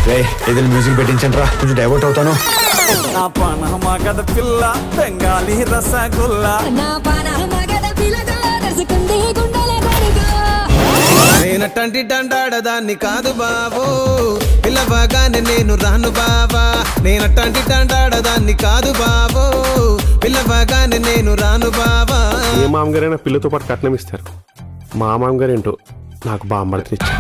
రే ఏదైనా మ్యూజిక్ పెట్టించండి రా కొంచెం డైవర్ట్ అవుతాను నా పనమ గద పిల్ల బెంగాలీ రసగుల్లా నా పాన మగద పిలగా దర్శకుంది గుండెల గడిగా నేనటంటి డండాడదాన్ని కాదు బాబు పిల్లవగానే నేను రాను బాబా నేనటంటి డండాడదాన్ని కాదు బాబు పిల్లవగానే నేను రాను బాబా ఏ మామగారైనా పిల్లతో పాటు కట్నం ఇస్తారు మా మామగారు ఏంటో నాకు బామ్మడిని ఇచ్చారు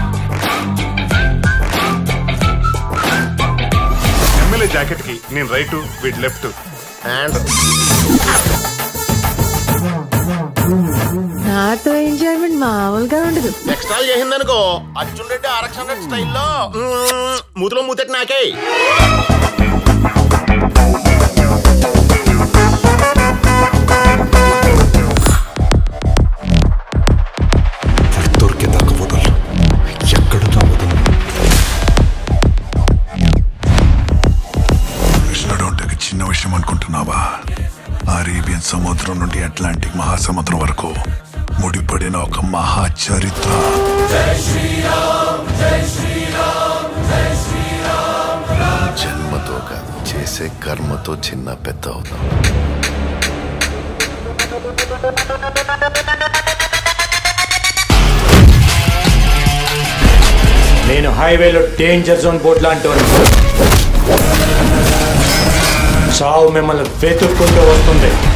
ఎమ్మెల్యే జాకెట్ కి నేను రైట్ వీటి లెఫ్ట్ అండ్ నాతో ఎంజాయ్మెంట్ మామూలుగా ఉండదు ఎక్స్ట్రా చేసిందనుకో అర్జున్ రెడ్డి ఆరక్షణ రెడ్డి స్టైల్లో మ్మ్, మూతిలో మూతెట్టి నాకే దొరికేదాకా వదలు ఎక్కడున్నా వదలు కృష్ణుడు అంటే ఒక చిన్న విషయం అనుకుంటున్నావా అరేబియన్ సముద్రం నుండి అట్లాంటిక్ మహాసముద్రం వరకు ముడిపడిన ఒక మహా చరిత్ర జన్మతో కాదు చేసే కర్మతో చిన్న పెద్ద అవుతాం నేను హైవేలో డేంజర్ జోన్ బోర్డు లాంటి చావు మిమ్మల్ని వెతుక్కుంటూ వస్తుంది